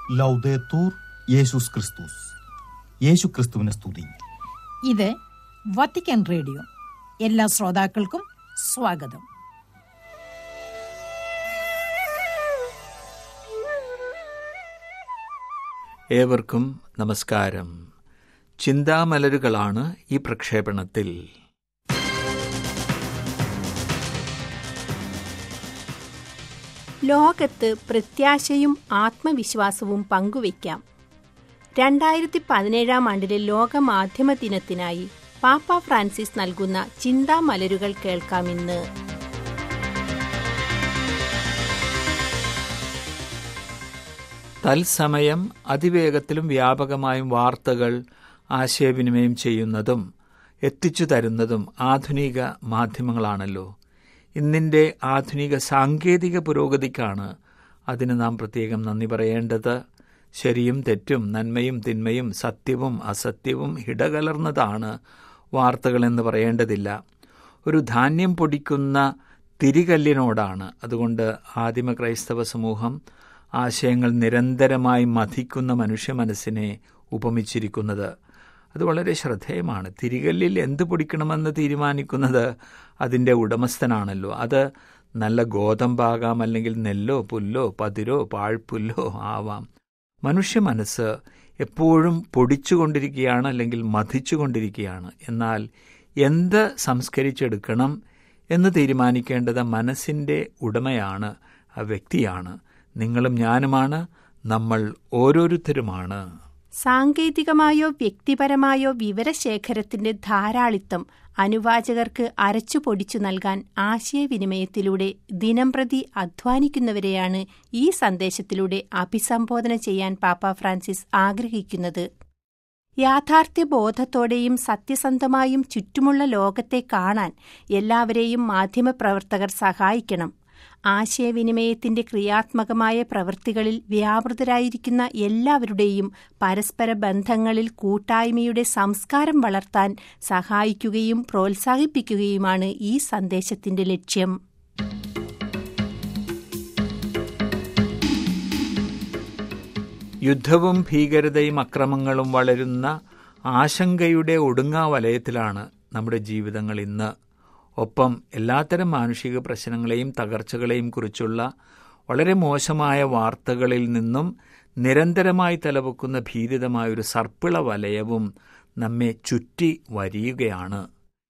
ലൗദേത്തൂർ യേശുസ് ക്രിസ്തുസ് യേശു ക്രിസ്തുവിനെ സ്തുതി ഇത് വത്തിക്കാൻ റേഡിയോ എല്ലാ ശ്രോതാക്കൾക്കും സ്വാഗതം ഏവർക്കും നമസ്കാരം ചിന്താമലരുകളാണ് ഈ പ്രക്ഷേപണത്തിൽ ലോകത്ത് പ്രത്യാശയും ആത്മവിശ്വാസവും പങ്കുവയ്ക്കാം രണ്ടായിരത്തി പതിനേഴാം ആണ്ടിലെ ലോക മാധ്യമ ദിനത്തിനായി പാപ്പ ഫ്രാൻസിസ് നൽകുന്ന ചിന്താമലരുകൾ കേൾക്കാമിന്ന് തത്സമയം അതിവേഗത്തിലും വ്യാപകമായും വാർത്തകൾ ആശയവിനിമയം ചെയ്യുന്നതും എത്തിച്ചു തരുന്നതും ആധുനിക മാധ്യമങ്ങളാണല്ലോ ഇന്നിൻ്റെ ആധുനിക സാങ്കേതിക പുരോഗതിക്കാണ് അതിന് നാം പ്രത്യേകം നന്ദി പറയേണ്ടത് ശരിയും തെറ്റും നന്മയും തിന്മയും സത്യവും അസത്യവും ഇടകലർന്നതാണ് വാർത്തകളെന്ന് പറയേണ്ടതില്ല ഒരു ധാന്യം പൊടിക്കുന്ന തിരികല്ലിനോടാണ് അതുകൊണ്ട് ആദിമ ക്രൈസ്തവ സമൂഹം ആശയങ്ങൾ നിരന്തരമായി മഥിക്കുന്ന മനുഷ്യ മനസ്സിനെ ഉപമിച്ചിരിക്കുന്നത് അത് വളരെ ശ്രദ്ധേയമാണ് തിരികല്ലിൽ എന്ത് പൊടിക്കണമെന്ന് തീരുമാനിക്കുന്നത് അതിൻ്റെ ഉടമസ്ഥനാണല്ലോ അത് നല്ല ഗോതമ്പാകാം അല്ലെങ്കിൽ നെല്ലോ പുല്ലോ പതിരോ പാഴ്പുല്ലോ ആവാം മനുഷ്യ മനസ്സ് എപ്പോഴും പൊടിച്ചുകൊണ്ടിരിക്കുകയാണ് അല്ലെങ്കിൽ മഥിച്ചുകൊണ്ടിരിക്കുകയാണ് എന്നാൽ എന്ത് സംസ്കരിച്ചെടുക്കണം എന്ന് തീരുമാനിക്കേണ്ടത് മനസ്സിൻ്റെ ഉടമയാണ് ആ വ്യക്തിയാണ് നിങ്ങളും ഞാനുമാണ് നമ്മൾ ഓരോരുത്തരുമാണ് സാങ്കേതികമായോ വ്യക്തിപരമായോ വിവരശേഖരത്തിന്റെ ധാരാളിത്തം അനുവാചകർക്ക് അരച്ചു പൊടിച്ചു നൽകാൻ ആശയവിനിമയത്തിലൂടെ ദിനംപ്രതി അധ്വാനിക്കുന്നവരെയാണ് ഈ സന്ദേശത്തിലൂടെ അഭിസംബോധന ചെയ്യാൻ പാപ്പ ഫ്രാൻസിസ് ആഗ്രഹിക്കുന്നത് യാഥാർത്ഥ്യബോധത്തോടെയും സത്യസന്ധമായും ചുറ്റുമുള്ള ലോകത്തെ കാണാൻ എല്ലാവരെയും മാധ്യമപ്രവർത്തകർ സഹായിക്കണം ആശയവിനിമയത്തിന്റെ ക്രിയാത്മകമായ പ്രവൃത്തികളിൽ വ്യാപൃതരായിരിക്കുന്ന എല്ലാവരുടെയും പരസ്പര ബന്ധങ്ങളിൽ കൂട്ടായ്മയുടെ സംസ്കാരം വളർത്താൻ സഹായിക്കുകയും പ്രോത്സാഹിപ്പിക്കുകയുമാണ് ഈ സന്ദേശത്തിന്റെ ലക്ഷ്യം യുദ്ധവും ഭീകരതയും അക്രമങ്ങളും വളരുന്ന ആശങ്കയുടെ ഒടുങ്ങാവലയത്തിലാണ് നമ്മുടെ ജീവിതങ്ങൾ ഇന്ന് ഒപ്പം എല്ലാത്തരം മാനുഷിക പ്രശ്നങ്ങളെയും തകർച്ചകളെയും കുറിച്ചുള്ള വളരെ മോശമായ വാർത്തകളിൽ നിന്നും നിരന്തരമായി തലപൊക്കുന്ന ഭീതിതമായൊരു സർപ്പിള വലയവും നമ്മെ ചുറ്റി വരിയുകയാണ്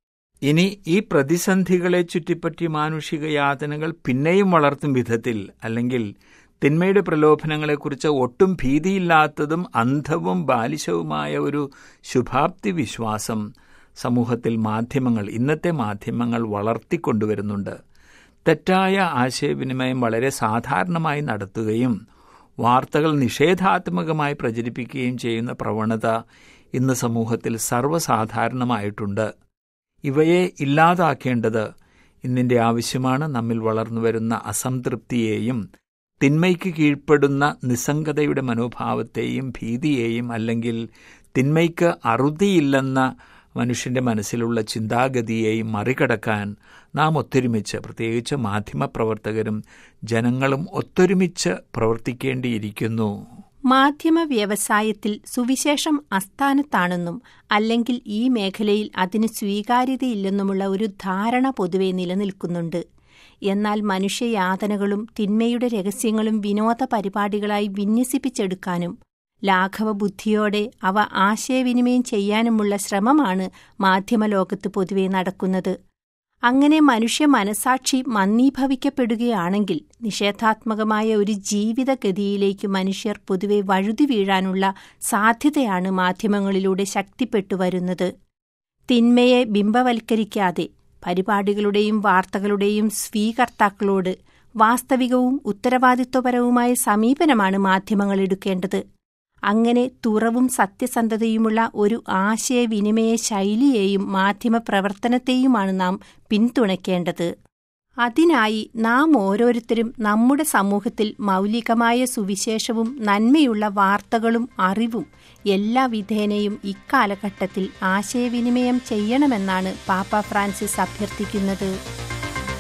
ഇനി ഈ പ്രതിസന്ധികളെ ചുറ്റിപ്പറ്റി മാനുഷിക യാതനകൾ പിന്നെയും വളർത്തും വിധത്തിൽ അല്ലെങ്കിൽ തിന്മയുടെ പ്രലോഭനങ്ങളെക്കുറിച്ച് ഒട്ടും ഭീതിയില്ലാത്തതും അന്ധവും ബാലിശവുമായ ഒരു ശുഭാപ്തി വിശ്വാസം സമൂഹത്തിൽ മാധ്യമങ്ങൾ ഇന്നത്തെ മാധ്യമങ്ങൾ വളർത്തിക്കൊണ്ടുവരുന്നുണ്ട് തെറ്റായ ആശയവിനിമയം വളരെ സാധാരണമായി നടത്തുകയും വാർത്തകൾ നിഷേധാത്മകമായി പ്രചരിപ്പിക്കുകയും ചെയ്യുന്ന പ്രവണത ഇന്ന് സമൂഹത്തിൽ സർവ്വസാധാരണമായിട്ടുണ്ട് ഇവയെ ഇല്ലാതാക്കേണ്ടത് ഇന്നിൻ്റെ ആവശ്യമാണ് നമ്മിൽ വളർന്നുവരുന്ന അസംതൃപ്തിയെയും തിന്മയ്ക്ക് കീഴ്പ്പെടുന്ന നിസ്സംഗതയുടെ മനോഭാവത്തെയും ഭീതിയെയും അല്ലെങ്കിൽ തിന്മയ്ക്ക് അറുതിയില്ലെന്ന മനുഷ്യന്റെ മനസ്സിലുള്ള ചിന്താഗതിയെയും മറികടക്കാൻ നാം ഒത്തൊരുമിച്ച് പ്രത്യേകിച്ച് മാധ്യമപ്രവർത്തകരും ജനങ്ങളും ഒത്തൊരുമിച്ച് പ്രവർത്തിക്കേണ്ടിയിരിക്കുന്നു മാധ്യമ വ്യവസായത്തിൽ സുവിശേഷം അസ്ഥാനത്താണെന്നും അല്ലെങ്കിൽ ഈ മേഖലയിൽ അതിന് സ്വീകാര്യതയില്ലെന്നുമുള്ള ഒരു ധാരണ പൊതുവെ നിലനിൽക്കുന്നുണ്ട് എന്നാൽ മനുഷ്യയാതനകളും തിന്മയുടെ രഹസ്യങ്ങളും വിനോദ പരിപാടികളായി വിന്യസിപ്പിച്ചെടുക്കാനും ലാഘവബുദ്ധിയോടെ അവ ആശയവിനിമയം ചെയ്യാനുമുള്ള ശ്രമമാണ് മാധ്യമലോകത്ത് പൊതുവെ നടക്കുന്നത് അങ്ങനെ മനുഷ്യ മനസാക്ഷി മന്ദീഭവിക്കപ്പെടുകയാണെങ്കിൽ നിഷേധാത്മകമായ ഒരു ജീവിതഗതിയിലേക്ക് മനുഷ്യർ പൊതുവെ വഴുതി വീഴാനുള്ള സാധ്യതയാണ് മാധ്യമങ്ങളിലൂടെ ശക്തിപ്പെട്ടു വരുന്നത് തിന്മയെ ബിംബവൽക്കരിക്കാതെ പരിപാടികളുടെയും വാർത്തകളുടെയും സ്വീകർത്താക്കളോട് വാസ്തവികവും ഉത്തരവാദിത്വപരവുമായ സമീപനമാണ് മാധ്യമങ്ങൾ എടുക്കേണ്ടത് അങ്ങനെ തുറവും സത്യസന്ധതയുമുള്ള ഒരു ആശയവിനിമയ ശൈലിയെയും മാധ്യമപ്രവർത്തനത്തെയുമാണ് നാം പിന്തുണയ്ക്കേണ്ടത് അതിനായി നാം ഓരോരുത്തരും നമ്മുടെ സമൂഹത്തിൽ മൗലികമായ സുവിശേഷവും നന്മയുള്ള വാർത്തകളും അറിവും എല്ലാ വിധേനയും ഇക്കാലഘട്ടത്തിൽ ആശയവിനിമയം ചെയ്യണമെന്നാണ് പാപ്പ ഫ്രാൻസിസ് അഭ്യർത്ഥിക്കുന്നത്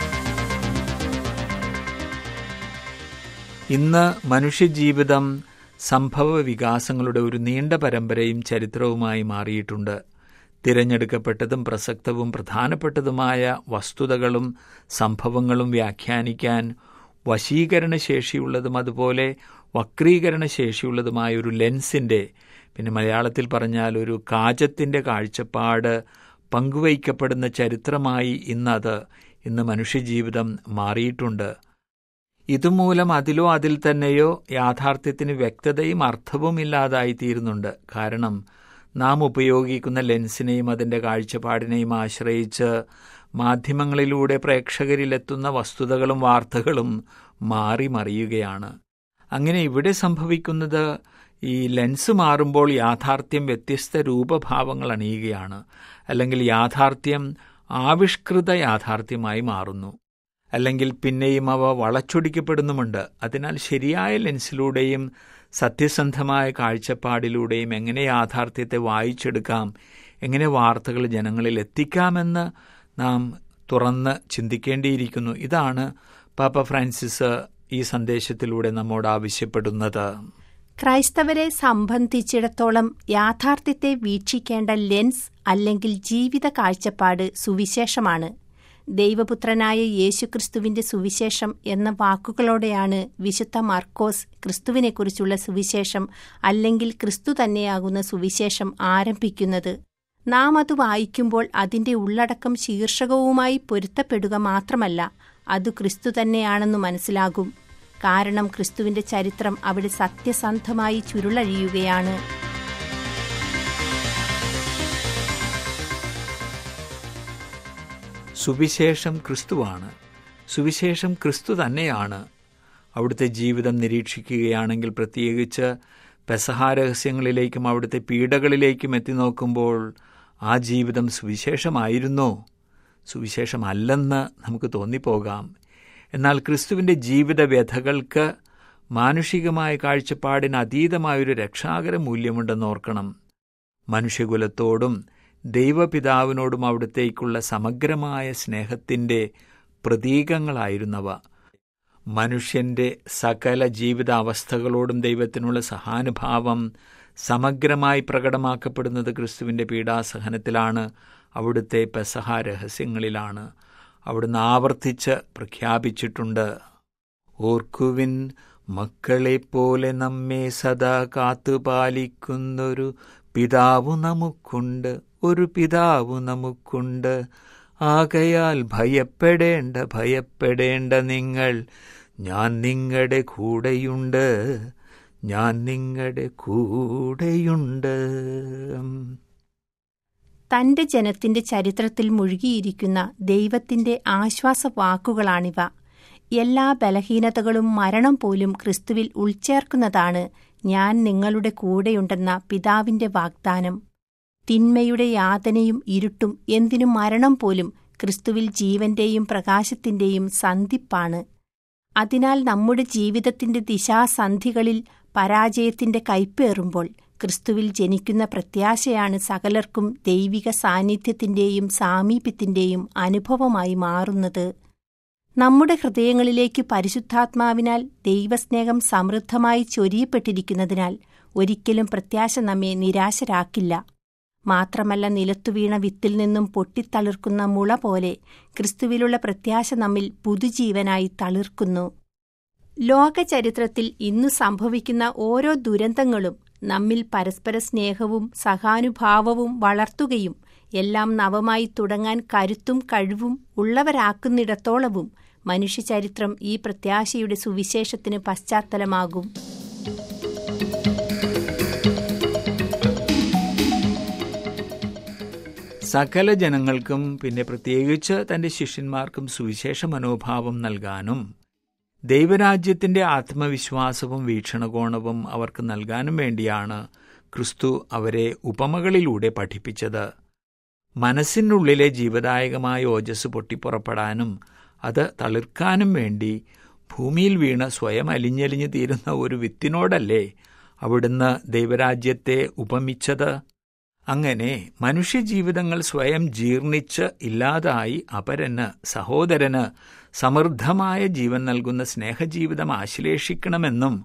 ഇന്ന് മനുഷ്യജീവിതം സംഭവ വികാസങ്ങളുടെ ഒരു നീണ്ട പരമ്പരയും ചരിത്രവുമായി മാറിയിട്ടുണ്ട് തിരഞ്ഞെടുക്കപ്പെട്ടതും പ്രസക്തവും പ്രധാനപ്പെട്ടതുമായ വസ്തുതകളും സംഭവങ്ങളും വ്യാഖ്യാനിക്കാൻ വശീകരണ ശേഷിയുള്ളതും അതുപോലെ വക്രീകരണ ശേഷിയുള്ളതുമായ ഒരു ലെൻസിൻ്റെ പിന്നെ മലയാളത്തിൽ പറഞ്ഞാൽ ഒരു കാജത്തിൻ്റെ കാഴ്ചപ്പാട് പങ്കുവയ്ക്കപ്പെടുന്ന ചരിത്രമായി ഇന്നത് ഇന്ന് മനുഷ്യജീവിതം മാറിയിട്ടുണ്ട് ഇതുമൂലം അതിലോ അതിൽ തന്നെയോ യാഥാർത്ഥ്യത്തിന് വ്യക്തതയും അർത്ഥവും ഇല്ലാതായി തീരുന്നുണ്ട് കാരണം നാം ഉപയോഗിക്കുന്ന ലെൻസിനെയും അതിൻ്റെ കാഴ്ചപ്പാടിനെയും ആശ്രയിച്ച് മാധ്യമങ്ങളിലൂടെ പ്രേക്ഷകരിലെത്തുന്ന വസ്തുതകളും വാർത്തകളും മാറി മറിയുകയാണ് അങ്ങനെ ഇവിടെ സംഭവിക്കുന്നത് ഈ ലെൻസ് മാറുമ്പോൾ യാഥാർത്ഥ്യം വ്യത്യസ്ത രൂപഭാവങ്ങൾ അണിയുകയാണ് അല്ലെങ്കിൽ യാഥാർത്ഥ്യം ആവിഷ്കൃത യാഥാർത്ഥ്യമായി മാറുന്നു അല്ലെങ്കിൽ പിന്നെയും അവ വളച്ചൊടിക്കപ്പെടുന്നുമുണ്ട് അതിനാൽ ശരിയായ ലെൻസിലൂടെയും സത്യസന്ധമായ കാഴ്ചപ്പാടിലൂടെയും എങ്ങനെ യാഥാർത്ഥ്യത്തെ വായിച്ചെടുക്കാം എങ്ങനെ വാർത്തകൾ ജനങ്ങളിൽ എത്തിക്കാമെന്ന് നാം തുറന്ന് ചിന്തിക്കേണ്ടിയിരിക്കുന്നു ഇതാണ് പാപ്പ ഫ്രാൻസിസ് ഈ സന്ദേശത്തിലൂടെ നമ്മോട് ആവശ്യപ്പെടുന്നത് ക്രൈസ്തവരെ സംബന്ധിച്ചിടത്തോളം യാഥാർത്ഥ്യത്തെ വീക്ഷിക്കേണ്ട ലെൻസ് അല്ലെങ്കിൽ ജീവിത കാഴ്ചപ്പാട് സുവിശേഷമാണ് ദൈവപുത്രനായ യേശുക്രിസ്തുവിന്റെ സുവിശേഷം എന്ന വാക്കുകളോടെയാണ് വിശുദ്ധ മാർക്കോസ് ക്രിസ്തുവിനെക്കുറിച്ചുള്ള സുവിശേഷം അല്ലെങ്കിൽ ക്രിസ്തു തന്നെയാകുന്ന സുവിശേഷം ആരംഭിക്കുന്നത് നാം അത് വായിക്കുമ്പോൾ അതിന്റെ ഉള്ളടക്കം ശീർഷകവുമായി പൊരുത്തപ്പെടുക മാത്രമല്ല അത് ക്രിസ്തു തന്നെയാണെന്ന് മനസ്സിലാകും കാരണം ക്രിസ്തുവിന്റെ ചരിത്രം അവിടെ സത്യസന്ധമായി ചുരുളഴിയുകയാണ് സുവിശേഷം ക്രിസ്തുവാണ് സുവിശേഷം ക്രിസ്തു തന്നെയാണ് അവിടുത്തെ ജീവിതം നിരീക്ഷിക്കുകയാണെങ്കിൽ പ്രത്യേകിച്ച് പെസഹാരഹസ്യങ്ങളിലേക്കും അവിടുത്തെ പീഡകളിലേക്കും എത്തി നോക്കുമ്പോൾ ആ ജീവിതം സുവിശേഷമായിരുന്നോ സുവിശേഷമല്ലെന്ന് നമുക്ക് തോന്നിപ്പോകാം എന്നാൽ ക്രിസ്തുവിൻ്റെ ജീവിത വ്യഥകൾക്ക് മാനുഷികമായ കാഴ്ചപ്പാടിന് അതീതമായൊരു രക്ഷാകര മൂല്യമുണ്ടെന്ന് ഓർക്കണം മനുഷ്യകുലത്തോടും ദൈവപിതാവിനോടും അവിടത്തേക്കുള്ള സമഗ്രമായ സ്നേഹത്തിൻ്റെ പ്രതീകങ്ങളായിരുന്നവ മനുഷ്യന്റെ സകല ജീവിതാവസ്ഥകളോടും ദൈവത്തിനുള്ള സഹാനുഭാവം സമഗ്രമായി പ്രകടമാക്കപ്പെടുന്നത് ക്രിസ്തുവിൻ്റെ പീഡാസഹനത്തിലാണ് അവിടുത്തെ പെസഹ രഹസ്യങ്ങളിലാണ് അവിടുന്ന് ആവർത്തിച്ച് പ്രഖ്യാപിച്ചിട്ടുണ്ട് ഓർക്കുവിൻ മക്കളെപ്പോലെ നമ്മെ സദാ കാത്തുപാലിക്കുന്നൊരു പിതാവു നമുക്കുണ്ട് ഒരു പിതാവു നമുക്കുണ്ട് ആകയാൽ ഭയപ്പെടേണ്ട ഭയപ്പെടേണ്ട നിങ്ങൾ ഞാൻ നിങ്ങളുടെ കൂടെയുണ്ട് ഞാൻ നിങ്ങളുടെ കൂടെയുണ്ട് തന്റെ ജനത്തിന്റെ ചരിത്രത്തിൽ മുഴുകിയിരിക്കുന്ന ദൈവത്തിന്റെ ആശ്വാസ വാക്കുകളാണിവ എല്ലാ ബലഹീനതകളും മരണം പോലും ക്രിസ്തുവിൽ ഉൾച്ചേർക്കുന്നതാണ് ഞാൻ നിങ്ങളുടെ കൂടെയുണ്ടെന്ന പിതാവിന്റെ വാഗ്ദാനം തിന്മയുടെ യാതനയും ഇരുട്ടും എന്തിനും മരണം പോലും ക്രിസ്തുവിൽ ജീവന്റെയും പ്രകാശത്തിന്റെയും സന്ധിപ്പാണ് അതിനാൽ നമ്മുടെ ജീവിതത്തിന്റെ ദിശാസന്ധികളിൽ പരാജയത്തിന്റെ കൈപ്പേറുമ്പോൾ ക്രിസ്തുവിൽ ജനിക്കുന്ന പ്രത്യാശയാണ് സകലർക്കും ദൈവിക സാന്നിധ്യത്തിന്റെയും സാമീപ്യത്തിന്റെയും അനുഭവമായി മാറുന്നത് നമ്മുടെ ഹൃദയങ്ങളിലേക്ക് പരിശുദ്ധാത്മാവിനാൽ ദൈവസ്നേഹം സമൃദ്ധമായി ചൊരിയപ്പെട്ടിരിക്കുന്നതിനാൽ ഒരിക്കലും പ്രത്യാശ നമ്മെ നിരാശരാക്കില്ല മാത്രമല്ല നിലത്തുവീണ വിത്തിൽ നിന്നും പൊട്ടിത്തളിർക്കുന്ന മുള പോലെ ക്രിസ്തുവിലുള്ള പ്രത്യാശ നമ്മിൽ പുതുജീവനായി തളിർക്കുന്നു ലോകചരിത്രത്തിൽ ഇന്നു സംഭവിക്കുന്ന ഓരോ ദുരന്തങ്ങളും നമ്മിൽ പരസ്പര സ്നേഹവും സഹാനുഭാവവും വളർത്തുകയും എല്ലാം നവമായി തുടങ്ങാൻ കരുത്തും കഴിവും ഉള്ളവരാക്കുന്നിടത്തോളവും മനുഷ്യചരിത്രം ഈ പ്രത്യാശയുടെ സുവിശേഷത്തിന് പശ്ചാത്തലമാകും സകല ജനങ്ങൾക്കും പിന്നെ പ്രത്യേകിച്ച് തന്റെ ശിഷ്യന്മാർക്കും സുവിശേഷ മനോഭാവം നൽകാനും ദൈവരാജ്യത്തിന്റെ ആത്മവിശ്വാസവും വീക്ഷണകോണവും അവർക്ക് നൽകാനും വേണ്ടിയാണ് ക്രിസ്തു അവരെ ഉപമകളിലൂടെ പഠിപ്പിച്ചത് മനസ്സിനുള്ളിലെ ജീവദായകമായ ഓജസ് പൊട്ടിപ്പുറപ്പെടാനും അത് തളിർക്കാനും വേണ്ടി ഭൂമിയിൽ വീണ് സ്വയം അലിഞ്ഞലിഞ്ഞു തീരുന്ന ഒരു വിത്തിനോടല്ലേ അവിടുന്ന് ദൈവരാജ്യത്തെ ഉപമിച്ചത് അങ്ങനെ മനുഷ്യജീവിതങ്ങൾ സ്വയം ജീർണിച്ച് ഇല്ലാതായി അപരന് സഹോദരന് സമൃദ്ധമായ ജീവൻ നൽകുന്ന സ്നേഹജീവിതം ആശ്ലേഷിക്കണമെന്നും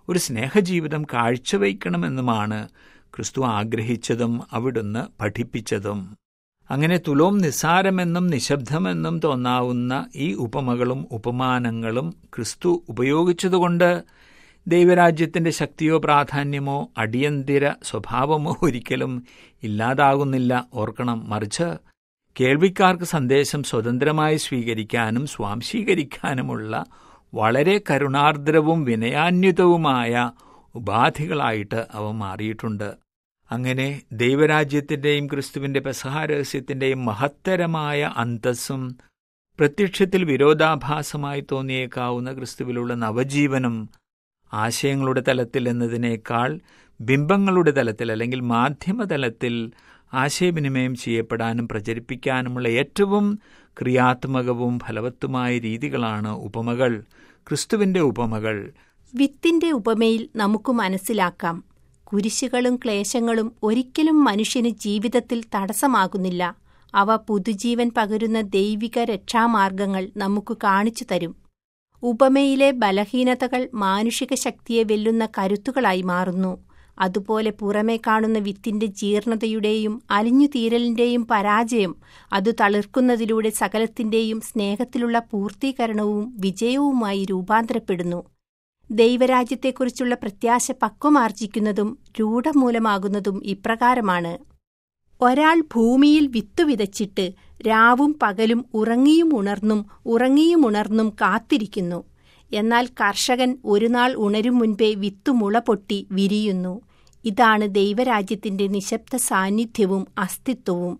ഒരു സ്നേഹജീവിതം കാഴ്ചവയ്ക്കണമെന്നുമാണ് ക്രിസ്തു ആഗ്രഹിച്ചതും അവിടുന്ന് പഠിപ്പിച്ചതും അങ്ങനെ തുലോം നിസ്സാരമെന്നും നിശബ്ദമെന്നും തോന്നാവുന്ന ഈ ഉപമകളും ഉപമാനങ്ങളും ക്രിസ്തു ഉപയോഗിച്ചതുകൊണ്ട് ദൈവരാജ്യത്തിന്റെ ശക്തിയോ പ്രാധാന്യമോ അടിയന്തിര സ്വഭാവമോ ഒരിക്കലും ഇല്ലാതാകുന്നില്ല ഓർക്കണം മറിച്ച് കേൾവിക്കാർക്ക് സന്ദേശം സ്വതന്ത്രമായി സ്വീകരിക്കാനും സ്വാംശീകരിക്കാനുമുള്ള വളരെ കരുണാർദ്രവും വിനയാന്വിതവുമായ ഉപാധികളായിട്ട് അവ മാറിയിട്ടുണ്ട് അങ്ങനെ ദൈവരാജ്യത്തിന്റെയും ക്രിസ്തുവിന്റെ പെസഹാരഹസ്യത്തിന്റെയും മഹത്തരമായ അന്തസ്സും പ്രത്യക്ഷത്തിൽ വിരോധാഭാസമായി തോന്നിയേക്കാവുന്ന ക്രിസ്തുവിലുള്ള നവജീവനും ആശയങ്ങളുടെ തലത്തിൽ എന്നതിനേക്കാൾ ബിംബങ്ങളുടെ തലത്തിൽ അല്ലെങ്കിൽ മാധ്യമതലത്തിൽ ആശയവിനിമയം ചെയ്യപ്പെടാനും പ്രചരിപ്പിക്കാനുമുള്ള ഏറ്റവും ക്രിയാത്മകവും ഫലവത്തുമായ രീതികളാണ് ഉപമകൾ ക്രിസ്തുവിന്റെ ഉപമകൾ വിത്തിന്റെ ഉപമയിൽ നമുക്ക് മനസ്സിലാക്കാം കുരിശുകളും ക്ലേശങ്ങളും ഒരിക്കലും മനുഷ്യന് ജീവിതത്തിൽ തടസ്സമാകുന്നില്ല അവ പുതുജീവൻ പകരുന്ന ദൈവിക രക്ഷാമാർഗങ്ങൾ നമുക്ക് കാണിച്ചു തരും ഉപമയിലെ ബലഹീനതകൾ മാനുഷിക ശക്തിയെ വെല്ലുന്ന കരുത്തുകളായി മാറുന്നു അതുപോലെ പുറമേ കാണുന്ന വിത്തിന്റെ ജീർണതയുടെയും അലിഞ്ഞുതീരലിന്റെയും പരാജയം അത് തളിർക്കുന്നതിലൂടെ സകലത്തിന്റെയും സ്നേഹത്തിലുള്ള പൂർത്തീകരണവും വിജയവുമായി രൂപാന്തരപ്പെടുന്നു ദൈവരാജ്യത്തെക്കുറിച്ചുള്ള പ്രത്യാശ പക്വമാർജിക്കുന്നതും രൂഢമൂലമാകുന്നതും ഇപ്രകാരമാണ് ഒരാൾ ഭൂമിയിൽ വിത്തു വിതച്ചിട്ട് രാവും പകലും ഉറങ്ങിയും ഉണർന്നും ഉറങ്ങിയും ഉണർന്നും കാത്തിരിക്കുന്നു എന്നാൽ കർഷകൻ ഒരുനാൾ ഉണരും മുൻപേ വിത്തു മുള പൊട്ടി വിരിയുന്നു ഇതാണ് ദൈവരാജ്യത്തിന്റെ നിശബ്ദ സാന്നിധ്യവും അസ്തിത്വവും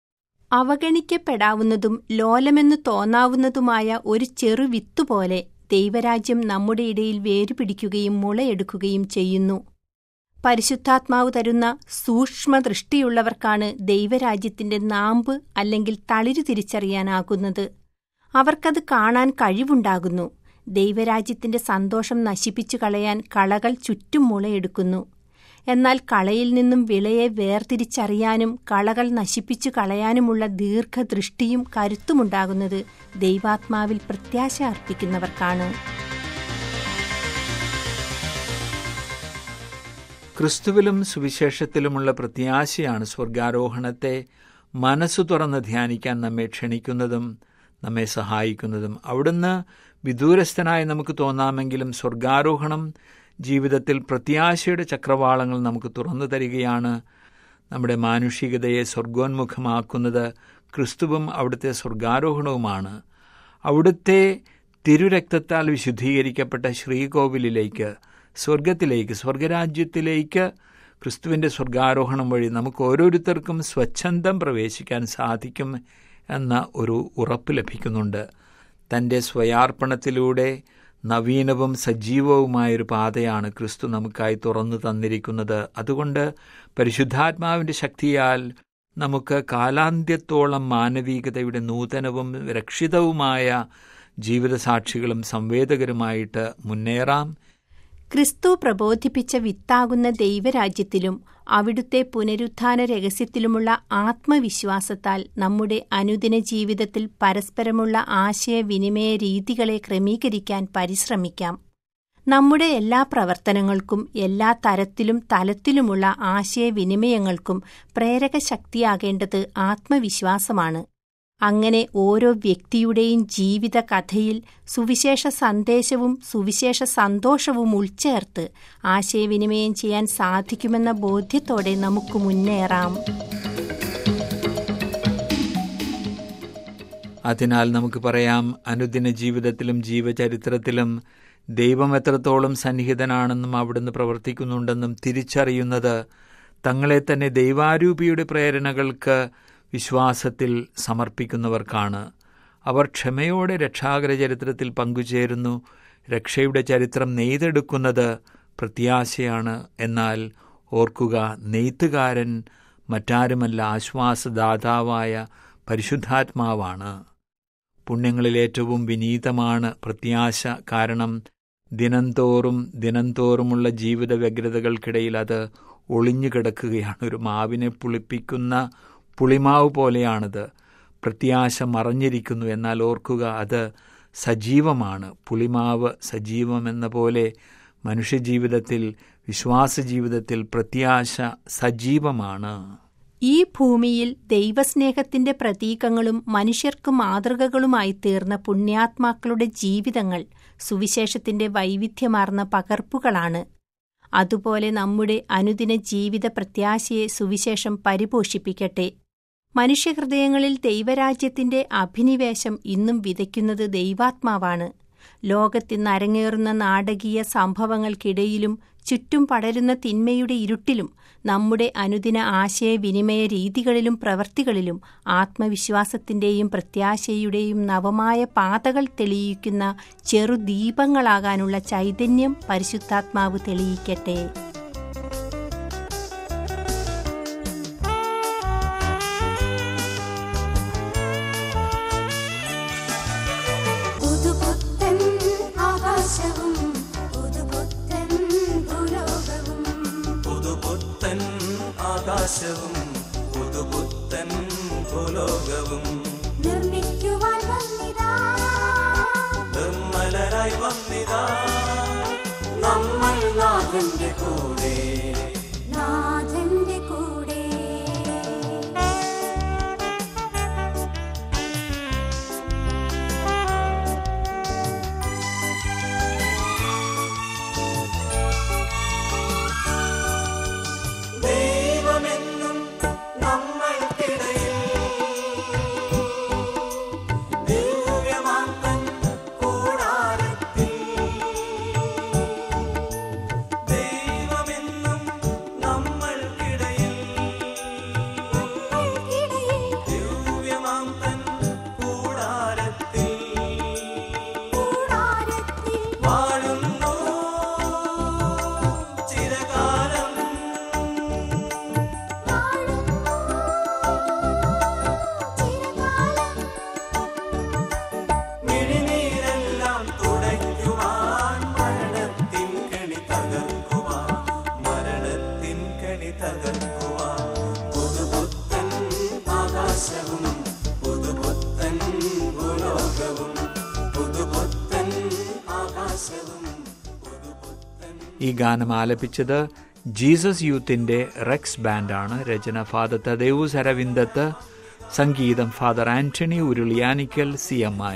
അവഗണിക്കപ്പെടാവുന്നതും ലോലമെന്ന് തോന്നാവുന്നതുമായ ഒരു ചെറു വിത്തുപോലെ ദൈവരാജ്യം നമ്മുടെ ഇടയിൽ വേരുപിടിക്കുകയും മുളയെടുക്കുകയും ചെയ്യുന്നു പരിശുദ്ധാത്മാവ് തരുന്ന സൂക്ഷ്മദൃഷ്ടിയുള്ളവർക്കാണ് ദൈവരാജ്യത്തിന്റെ നാമ്പ് അല്ലെങ്കിൽ തളിരു തിരിച്ചറിയാനാകുന്നത് അവർക്കത് കാണാൻ കഴിവുണ്ടാകുന്നു ദൈവരാജ്യത്തിന്റെ സന്തോഷം നശിപ്പിച്ചു കളയാൻ കളകൾ ചുറ്റും മുളയെടുക്കുന്നു എന്നാൽ കളയിൽ നിന്നും വിളയെ വേർതിരിച്ചറിയാനും കളകൾ നശിപ്പിച്ചു കളയാനുമുള്ള ദീർഘദൃഷ്ടിയും കരുത്തുമുണ്ടാകുന്നത് ദൈവാത്മാവിൽ പ്രത്യാശ അർപ്പിക്കുന്നവർക്കാണ് ക്രിസ്തുവിലും സുവിശേഷത്തിലുമുള്ള പ്രത്യാശയാണ് സ്വർഗാരോഹണത്തെ മനസ്സു തുറന്ന് ധ്യാനിക്കാൻ നമ്മെ ക്ഷണിക്കുന്നതും നമ്മെ സഹായിക്കുന്നതും അവിടുന്ന് വിദൂരസ്ഥനായി നമുക്ക് തോന്നാമെങ്കിലും സ്വർഗാരോഹണം ജീവിതത്തിൽ പ്രത്യാശയുടെ ചക്രവാളങ്ങൾ നമുക്ക് തുറന്നു തരികയാണ് നമ്മുടെ മാനുഷികതയെ സ്വർഗോന്മുഖമാക്കുന്നത് ക്രിസ്തുവും അവിടുത്തെ സ്വർഗാരോഹണവുമാണ് അവിടുത്തെ തിരുരക്തത്താൽ വിശുദ്ധീകരിക്കപ്പെട്ട ശ്രീകോവിലിലേക്ക് സ്വർഗത്തിലേക്ക് സ്വർഗരാജ്യത്തിലേക്ക് ക്രിസ്തുവിൻ്റെ സ്വർഗാരോഹണം വഴി നമുക്ക് ഓരോരുത്തർക്കും സ്വച്ഛന്തം പ്രവേശിക്കാൻ സാധിക്കും എന്ന ഒരു ഉറപ്പ് ലഭിക്കുന്നുണ്ട് തൻ്റെ സ്വയാർപ്പണത്തിലൂടെ നവീനവും സജീവവുമായൊരു പാതയാണ് ക്രിസ്തു നമുക്കായി തുറന്നു തന്നിരിക്കുന്നത് അതുകൊണ്ട് പരിശുദ്ധാത്മാവിൻ്റെ ശക്തിയാൽ നമുക്ക് കാലാന്ത്യത്തോളം മാനവികതയുടെ നൂതനവും രക്ഷിതവുമായ ജീവിതസാക്ഷികളും സംവേദകരുമായിട്ട് മുന്നേറാം ക്രിസ്തു പ്രബോധിപ്പിച്ച വിത്താകുന്ന ദൈവരാജ്യത്തിലും അവിടുത്തെ പുനരുത്ഥാന രഹസ്യത്തിലുമുള്ള ആത്മവിശ്വാസത്താൽ നമ്മുടെ അനുദിന ജീവിതത്തിൽ പരസ്പരമുള്ള ആശയവിനിമയ രീതികളെ ക്രമീകരിക്കാൻ പരിശ്രമിക്കാം നമ്മുടെ എല്ലാ പ്രവർത്തനങ്ങൾക്കും എല്ലാ തരത്തിലും തലത്തിലുമുള്ള ആശയവിനിമയങ്ങൾക്കും പ്രേരക ശക്തിയാകേണ്ടത് ആത്മവിശ്വാസമാണ് അങ്ങനെ ഓരോ വ്യക്തിയുടെയും ജീവിത കഥയിൽ സുവിശേഷ സന്ദേശവും സുവിശേഷ സന്തോഷവും ഉൾച്ചേർത്ത് ആശയവിനിമയം ചെയ്യാൻ സാധിക്കുമെന്ന ബോധ്യത്തോടെ നമുക്ക് മുന്നേറാം അതിനാൽ നമുക്ക് പറയാം അനുദിന ജീവിതത്തിലും ജീവചരിത്രത്തിലും ദൈവം എത്രത്തോളം സന്നിഹിതനാണെന്നും അവിടുന്ന് പ്രവർത്തിക്കുന്നുണ്ടെന്നും തിരിച്ചറിയുന്നത് തങ്ങളെ തന്നെ ദൈവാരൂപിയുടെ പ്രേരണകൾക്ക് വിശ്വാസത്തിൽ സമർപ്പിക്കുന്നവർക്കാണ് അവർ ക്ഷമയോടെ രക്ഷാകര ചരിത്രത്തിൽ പങ്കുചേരുന്നു രക്ഷയുടെ ചരിത്രം നെയ്തെടുക്കുന്നത് പ്രത്യാശയാണ് എന്നാൽ ഓർക്കുക നെയ്ത്തുകാരൻ മറ്റാരുമല്ല ആശ്വാസദാതാവായ പരിശുദ്ധാത്മാവാണ് പുണ്യങ്ങളിൽ ഏറ്റവും വിനീതമാണ് പ്രത്യാശ കാരണം ദിനംതോറും ദിനംതോറുമുള്ള ജീവിത വ്യഗ്രതകൾക്കിടയിൽ അത് ഒളിഞ്ഞു കിടക്കുകയാണ് ഒരു മാവിനെ പുളിപ്പിക്കുന്ന പുളിമാവ് പോലെയാണിത് പ്രത്യാശ മറഞ്ഞിരിക്കുന്നു എന്നാൽ ഓർക്കുക അത് സജീവമാണ് പുളിമാവ് സജീവമെന്ന പോലെ മനുഷ്യജീവിതത്തിൽ വിശ്വാസ ജീവിതത്തിൽ പ്രത്യാശ സജീവമാണ് ഈ ഭൂമിയിൽ ദൈവസ്നേഹത്തിന്റെ പ്രതീകങ്ങളും മനുഷ്യർക്ക് മാതൃകകളുമായി തീർന്ന പുണ്യാത്മാക്കളുടെ ജീവിതങ്ങൾ സുവിശേഷത്തിന്റെ വൈവിധ്യമാർന്ന പകർപ്പുകളാണ് അതുപോലെ നമ്മുടെ അനുദിന ജീവിത പ്രത്യാശയെ സുവിശേഷം പരിപോഷിപ്പിക്കട്ടെ മനുഷ്യഹൃദയങ്ങളിൽ ദൈവരാജ്യത്തിന്റെ അഭിനിവേശം ഇന്നും വിതയ്ക്കുന്നത് ദൈവാത്മാവാണ് ലോകത്തിന്ന് അരങ്ങേറുന്ന നാടകീയ സംഭവങ്ങൾക്കിടയിലും ചുറ്റും പടരുന്ന തിന്മയുടെ ഇരുട്ടിലും നമ്മുടെ അനുദിന ആശയവിനിമയ രീതികളിലും പ്രവൃത്തികളിലും ആത്മവിശ്വാസത്തിന്റെയും പ്രത്യാശയുടെയും നവമായ പാതകൾ തെളിയിക്കുന്ന ചെറുദീപങ്ങളാകാനുള്ള ചൈതന്യം പരിശുദ്ധാത്മാവ് തെളിയിക്കട്ടെ പുതുപുത്തൻ ആകാശവും പുതുപുത്തൻ ഭൂലോകവും പുതുപുത്തൻ ആകാശവും പുതുപുത്തൻ ഭൂലോകവും നിർമ്മിക്കുവാൻ വന്നിതാ നിർമ്മലരായി വന്നിതാ നമ്മൾ നാഥന്റെ കൂടെ നാഥന്റെ കൂടെ ദൈവമെന്നും നമ്മൾക്കിടയിൽ ദിവ്യമാന്തൻ കൂടാരത്തിൽ ദൈവമെന്നും നമ്മൾക്കിടയിൽ ദിവ്യമാന്തൻ കൂടാരത്തിൽ കൂടാരത്തിൽ വാഴുന്നു ചിരകാലം ചിരകാലം മിഴിനീരെല്ലാം തുടയ്ക്കുവാൻ മരണത്തിൻ കെണി തകർക്കുവാൻ മരണത്തിൻ കെണി തകർക്കുവാൻ പുതുപുത്തൻ ആകാശവും പുതുപുത്തൻ ഭൂലോകവും പുതുപുത്തൻ ആകാശവും പുതുപുത്തൻ ഈ ഗാനം ആലപിച്ചത് ജീസസ് യൂത്തിന്റെ റെക്സ് ബാൻഡാണ് രചന ഫാദർ തദേവൂസ് അരവിന്ദത്ത് സംഗീതം father Antony Uruliyanikkal C M I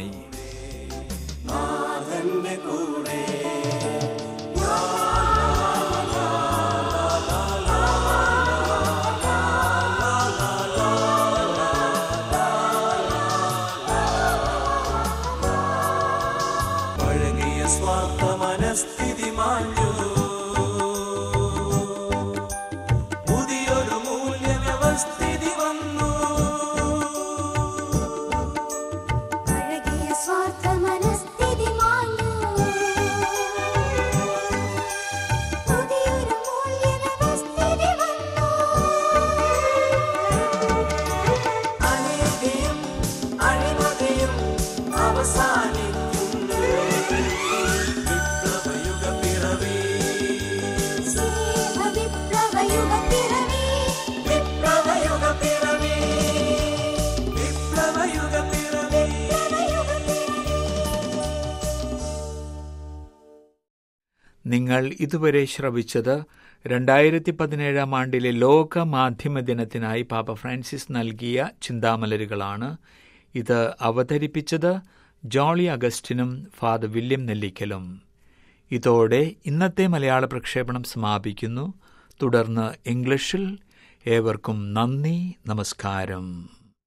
പഴകിയ സ്വാർത്ഥ മനസ്ഥിതി മാഞ്ഞു പുതിയൊരു മൂല്യവ്യവസ്ഥിതി വന്നു പഴകിയ സ്വാർത്ഥ മനസ്ഥിതി മാഞ്ഞു പുതിയൊരു മൂല്യവ്യവസ്ഥിതി വന്നു അനീതിയും അഴിമതിയും അവസാനിക്കുന്നു വിപ്ലവയുഗ പിറവി സ്നേഹ വിപ്ലവയുഗ പിറവി വിപ്ലവയുഗ പിറവി വിപ്ലവയുഗ പിറവി നിങ്ങൾ ഇതുവരെ ശ്രവിച്ചത് രണ്ടായിരത്തി പതിനേഴാം ആണ്ടിലെ ലോക മാധ്യമ ദിനത്തിനായി പാപ്പ ഫ്രാൻസിസ് നൽകിയ ചിന്താമലരുകളാണ് ഇത് അവതരിപ്പിച്ചത് ജോളി അഗസ്റ്റിനും ഫാദർ വില്യം നെല്ലിക്കലും ഇതോടെ ഇന്നത്തെ മലയാള പ്രക്ഷേപണം സമാപിക്കുന്നു തുടർന്ന് ഇംഗ്ലീഷിൽ ഏവർക്കും നന്ദി നമസ്കാരം